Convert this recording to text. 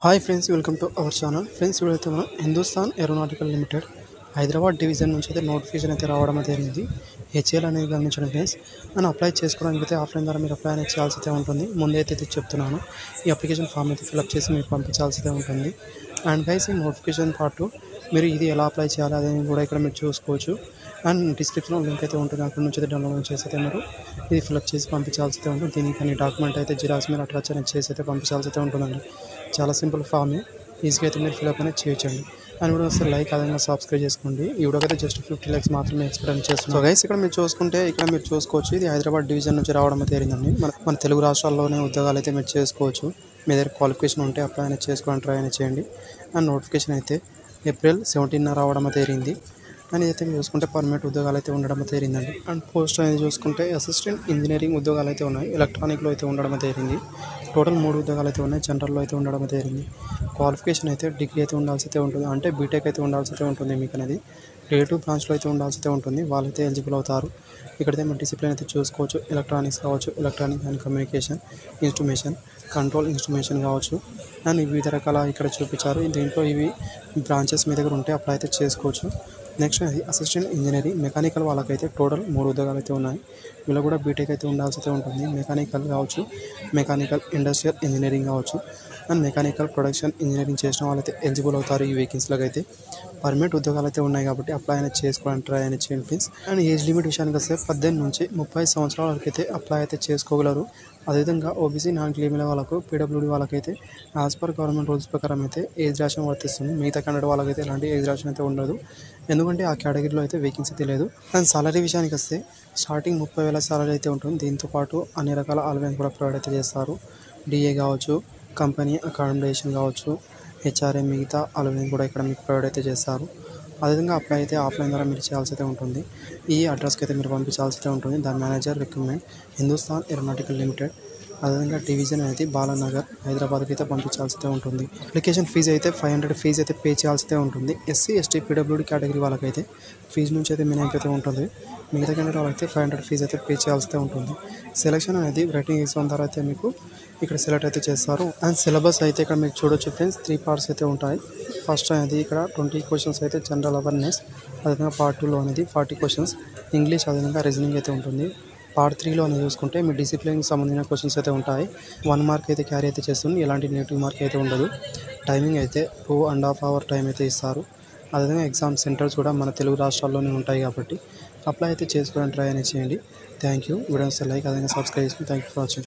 hi friends welcome to our channel friends ఇప్పుడైతే మనం Hindustan Aeronautical Limited Hyderabad division నుంచి అయితే నోటిఫికేషన్ అయితే రావడం అయితే జరిగింది హెచ్ఏల్ అనేది గమనించడం ఫ్రెండ్స్ మనం అప్లై చేసుకోవడానికి అయితే ఆఫ్లైన్ ద్వారా మీరు అప్లై అనేది చేయాల్సి అయితే ఉంటుంది ముందే అయితే ఇది చెప్తున్నాను ఈ అప్లికేషన్ ఫామ్ అయితే ఫిల్అప్ చేసి మీరు పంపించాల్సి అయితే ఉంటుంది అండ్ గైస్ ఈ నోటిఫికేషన్ పాటు మీరు ఇది ఎలా అప్లై చేయాలి అనేది కూడా ఇక్కడ మీరు చూసుకోవచ్చు అండ్ డిస్క్రిప్షన్లో లింక్ అయితే ఉంటుంది అక్కడ నుంచి అయితే డౌన్లోడ్ చేసి అయితే మీరు ఇది ఫిల్అప్ చేసి పంపించాల్సి అయితే ఉంటుంది దీనికి కొన్ని డాక్యుమెంట్ అయితే జిరాక్స్ మీరు అటాచ్ అనేది చేసి అయితే పంపించాల్సి అయితే ఉంటుందండి చాలా సింపుల్ ఫామే ఈజీగా అయితే మీరు ఫిల్అప్ అనేది చేయొచ్చండి అండ్ కూడా వస్తే లైక్ అదనంగా సబ్స్క్రైబ్ చేసుకోండి ఈ వీడియోకి అయితే జస్ట్ ఫిఫ్టీ లైక్స్ మాత్రమే ఎక్స్పెక్ట్ చేస్తున్నాం సో గైస్ ఇక్కడ మీరు చూసుకుంటే ఇక్కడ మీరు చూసుకోవచ్చు ఇది హైదరాబాద్ డివిజన్ నుంచి రావడం అయితే జరిగిందండి మన మన తెలుగు రాష్ట్రాల్లోనే ఉద్యోగాలు అయితే మీరు చేసుకోవచ్చు మీ దగ్గర క్వాలిఫికేషన్ ఉంటే అప్లై అనేది చేసుకోవడానికి ట్రై అనేది చేయండి అండ్ నోటిఫికేషన్ అయితే ఏప్రిల్ సెవెంటీన్ రావడం అయితే జరిగింది అని అయితే మీరు చూసుకుంటే పర్మనెంట్ ఉద్యోగాలు అయితే ఉండడం అయితే జరిగిందండి అండ్ పోస్ట్ అనేది చూసుకుంటే అసిస్టెంట్ ఇంజనీరింగ్ ఉద్యోగాలు అయితే ఉన్నాయి ఎలక్ట్రానిక్లో అయితే ఉండడం అయితే జరిగింది టోటల్ మూడు ఉద్యోగాలు అయితే ఉన్నాయి జనరల్లో అయితే ఉండడం అయితే జరిగింది క్వాలిఫికేషన్ అయితే డిగ్రీ అయితే ఉండాల్సి అయితే ఉంటుంది అంటే బీటెక్ అయితే ఉండాల్సి అయితే ఉంటుంది మీకు అనేది క్రియేటివ్ బ్రాంచ్లో అయితే ఉండాల్సి అయితే ఉంటుంది వాళ్ళైతే ఎలిజిబుల్ అవుతారు ఇక్కడైతే మీరు డిసిప్లిన్ అయితే చూసుకోవచ్చు ఎలక్ట్రానిక్స్ కావచ్చు electronic and communication instrumentation control instrumentation కావచ్చు అండ్ వివిధ రకాల ఇక్కడ చూపించారు దీంట్లో ఇవి బ్రాంచెస్ మీ దగ్గర ఉంటే అప్లై అయితే చేసుకోవచ్చు నెక్స్ట్ అది అసిస్టెంట్ ఇంజనీరింగ్ మెకానికల్ వాళ్ళకైతే టోటల్ మూడు ఉద్యోగాలు అయితే ఉన్నాయి వీళ్ళు కూడా బీటెక్ అయితే ఉండాల్సి అయితే ఉంటుంది మెకానికల్ కావచ్చు మెకానికల్ ఇండస్ట్రియల్ ఇంజనీరింగ్ కావచ్చు అండ్ మెకానికల్ ప్రొడక్షన్ ఇంజనీరింగ్ చేసిన వాళ్ళైతే ఎలిజిబుల్ అవుతారు ఈ వేకెన్సీలకు అయితే పర్మనెంట్ ఉద్యోగాలు అయితే ఉన్నాయి కాబట్టి అప్లై అనేది చేసుకోవడానికి ట్రై అనేది చేయండి ఫ్రెండ్స్ అండ్ ఏజ్ లిమిట్ విషయానికి వస్తే పద్దెనిమిది నుంచి ముప్పై సంవత్సరాల వరకు అయితే అప్లై అయితే చేసుకోగలరు అదేవిధంగా ఓబీసీ నాన్ క్లీమిల వాళ్ళకు పీడబ్ల్యూడీ వాళ్ళకైతే యాజ్ పర్ గవర్నమెంట్ రూల్స్ ప్రకారం అయితే ఏజ్ రేషన్ వర్తిస్తుంది మిగతా క్యాండిడేట్ వాళ్ళకైతే ఎలాంటి ఏజ్ రేషన్ అయితే ఉండదు ఎందుకంటే ఆ కేటగిరీలో అయితే వేకెన్సీ తెలియదు అండ్ సాలరీ విషయానికి వస్తే స్టార్టింగ్ ముప్పై వేల సాలరీ అయితే ఉంటుంది దీంతో పాటు అన్ని రకాల అలవెన్స్ కూడా ప్రొవైడ్ అయితే చేస్తారు డిఏ కావచ్చు కంపెనీ అకామిడేషన్ కావచ్చు హెచ్ఆర్ఏ మిగతా అలవెన్స్ కూడా ఇక్కడ మీకు ప్రొవైడ్ అయితే చేస్తారు అదేవిధంగా అప్లై అయితే ఆఫ్లైన్ ద్వారా మీరు చేయాల్సి అయితే ఉంటుంది ఈ అడ్రస్కి అయితే మీరు పంపించాల్సి అయితే ఉంటుంది దాని manager recruitment Hindustan Aeronautical Limited అదేవిధంగా డివిజన్ అనేది బాలానగర్ హైదరాబాద్కి అయితే పంపించాల్సి అయితే ఉంటుంది అప్లికేషన్ ఫీజు అయితే ఫైవ్ హండ్రెడ్ ఫీజు అయితే పే చేయాల్సి అయితే ఉంటుంది ఎస్సీ ఎస్టీ పీడబ్ల్యూడీ కేటగిరీ వాళ్ళకైతే ఫీజు నుంచి అయితే మినిమం అయితే ఉంటుంది మిగతా క్యాండిడేట్ వాళ్ళైతే ఫైవ్ హండ్రెడ్ ఫీజు అయితే పే చేయాల్సి అయితే ఉంటుంది సెలక్షన్ అనేది రైటింగ్ ఎగ్జామ్ ద్వారా అయితే మీకు ఇక్కడ సెలెక్ట్ అయితే చేస్తారు అండ్ సిలబస్ అయితే ఇక్కడ మీకు చూడొచ్చు ఫ్రెండ్స్ త్రీ పార్ట్స్ అయితే ఉంటాయి ఫస్ట్ అనేది ఇక్కడ ట్వంటీ క్వశ్చన్స్ అయితే జనరల్ అవేర్నెస్ అదేవిధంగా పార్ట్ టూలో అనేది ఫార్టీ క్వశ్చన్స్ ఇంగ్లీష్ అదేవిధంగా రీజనింగ్ అయితే ఉంటుంది పార్ట్ త్రీలో అనేది చూసుకుంటే మీ డిసిప్లిన్కి సంబంధించిన క్వశ్చన్స్ అయితే ఉంటాయి వన్ మార్క్ అయితే క్యారీ అయితే చేస్తుంది ఎలాంటి నెగిటివ్ మార్క్ అయితే ఉండదు టైమింగ్ అయితే two and half hour time అయితే ఇస్తారు అదేవిధంగా ఎగ్జామ్ సెంటర్స్ కూడా మన తెలుగు రాష్ట్రాల్లోనే ఉంటాయి కాబట్టి అప్లై అయితే చేసుకోవడానికి ట్రై అనేది చేయండి థ్యాంక్ యూ వీడియోస్ లైక్ అదేవిధంగా సబ్స్క్రైబ్ చేసుకుని థ్యాంక్ యూ ఫర్ వాచింగ్